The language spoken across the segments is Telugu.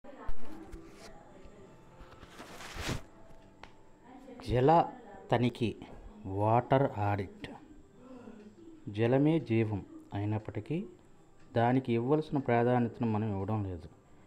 జల తనిఖీ వాటర్ ఆడిట్ జలమే జీవం అయినప్పటికీ దానికి ఇవ్వాల్సిన ప్రాధాన్యతను మనం ఇవ్వడం లేదు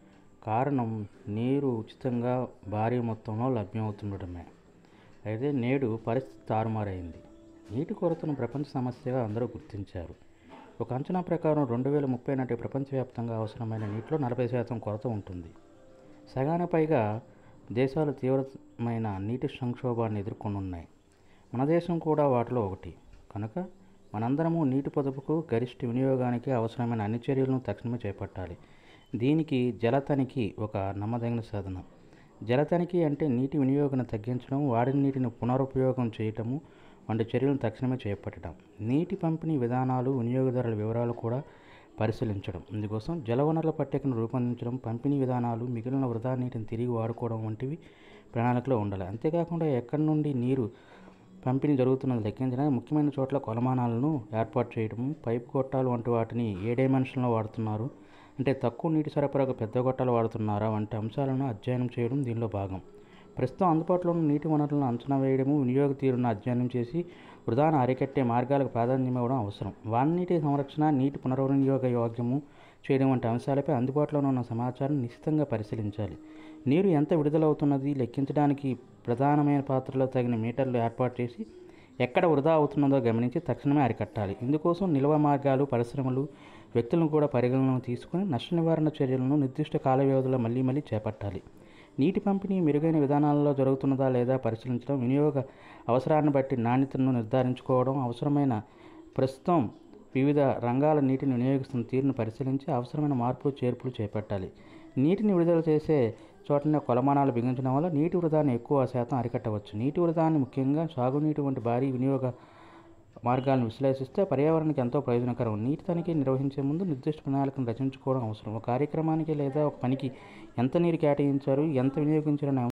కారణం నీరు ఉచితంగా భారీ మొత్తంలో లభ్యమవుతుండటమే అయితే నేడు పరిస్థితి తారుమారైంది నీటి కొరతను ప్రపంచ సమస్యగా అందరూ గుర్తించారు ఒక అంచనా ప్రకారం రెండు వేల ముప్పై నాటి ప్రపంచవ్యాప్తంగా అవసరమైన నీటిలో నలభై శాతం కొరత ఉంటుంది సగానికి పైగా దేశాలు తీవ్రమైన నీటి సంక్షోభాన్ని ఎదుర్కొనున్నాయి మన దేశం కూడా వాటిలో ఒకటి కనుక మనందరము నీటి పొదుపుకు గరిష్ట వినియోగానికి అవసరమైన అన్ని చర్యలను తక్షణమే చేపట్టాలి దీనికి జల తనిఖీ ఒక నమ్మదగిన సాధనం జల తనిఖీ అంటే నీటి వినియోగాన్ని తగ్గించడం వాడిన నీటిని పునరుపయోగం చేయటము వంటి చర్యలను తక్షణమే చేపట్టడం నీటి పంపిణీ విధానాలు వినియోగదారుల వివరాలు కూడా పరిశీలించడం ఇందుకోసం జలవనరుల పట్టికను రూపొందించడం పంపిణీ విధానాలు మిగిలిన వృధా నీటిని తిరిగి వాడుకోవడం వంటివి ప్రణాళికలో ఉండాలి అంతేకాకుండా ఎక్కడి నుండి నీరు పంపిణీ జరుగుతున్నది లెక్కించడానికి ముఖ్యమైన చోట్ల కొలమానాలను ఏర్పాటు చేయడం పైపు గొట్టాలు వంటి వాటిని ఏ డైమెన్షన్లో వాడుతున్నారు అంటే తక్కువ నీటి సరఫరాకు పెద్ద గొట్టాలు వాడుతున్నారా వంటి అంశాలను అధ్యయనం చేయడం దీనిలో భాగం ప్రస్తుతం అందుబాటులో ఉన్న నీటి వనరులను అంచనా వేయడము వినియోగ తీరును అధ్యయనం చేసి వృధాను అరికట్టే మార్గాలకు ప్రాధాన్యం ఇవ్వడం అవసరం వాననీటి సంరక్షణ నీటి పునర్వినియోగ యోగ్యము చేయడం వంటి అంశాలపై అందుబాటులో ఉన్న సమాచారం నిశ్చితంగా పరిశీలించాలి నీరు ఎంత విడుదలవుతున్నది లెక్కించడానికి ప్రధానమైన పాత్రలో తగిన మీటర్లు ఏర్పాటు చేసి ఎక్కడ వృధా అవుతున్నదో గమనించి తక్షణమే అరికట్టాలి ఇందుకోసం నిల్వ మార్గాలు పరిశ్రమలు వ్యక్తులను కూడా పరిగణనలో తీసుకుని నష్ట నివారణ చర్యలను నిర్దిష్ట కాల వ్యవధిలో మళ్ళీ మళ్ళీ చేపట్టాలి నీటి పంపిణీ మెరుగైన విధానాలలో జరుగుతున్నదా లేదా పరిశీలించడం వినియోగ అవసరాన్ని బట్టి నాణ్యతను నిర్ధారించుకోవడం అవసరమైన ప్రస్తుతం వివిధ రంగాల నీటిని వినియోగిస్తున్న తీరును పరిశీలించి అవసరమైన మార్పులు చేర్పులు చేపట్టాలి నీటిని విడుదల చేసే చోటనే కొలమానాలు బిగించడం వల్ల నీటి వృధాన్ని ఎక్కువ శాతం అరికట్టవచ్చు నీటి వృధాన్ని ముఖ్యంగా సాగునీటి వంటి భారీ వినియోగ మార్గాలను విశ్లేషిస్తే పర్యావరణానికి ఎంతో ప్రయోజనకరం నీటి తనిఖీ నిర్వహించే ముందు నిర్దిష్ట ప్రణాళికను రచించుకోవడం అవసరం ఒక కార్యక్రమానికి లేదా ఒక పనికి ఎంత నీరు కేటాయించారు ఎంత వినియోగించారనే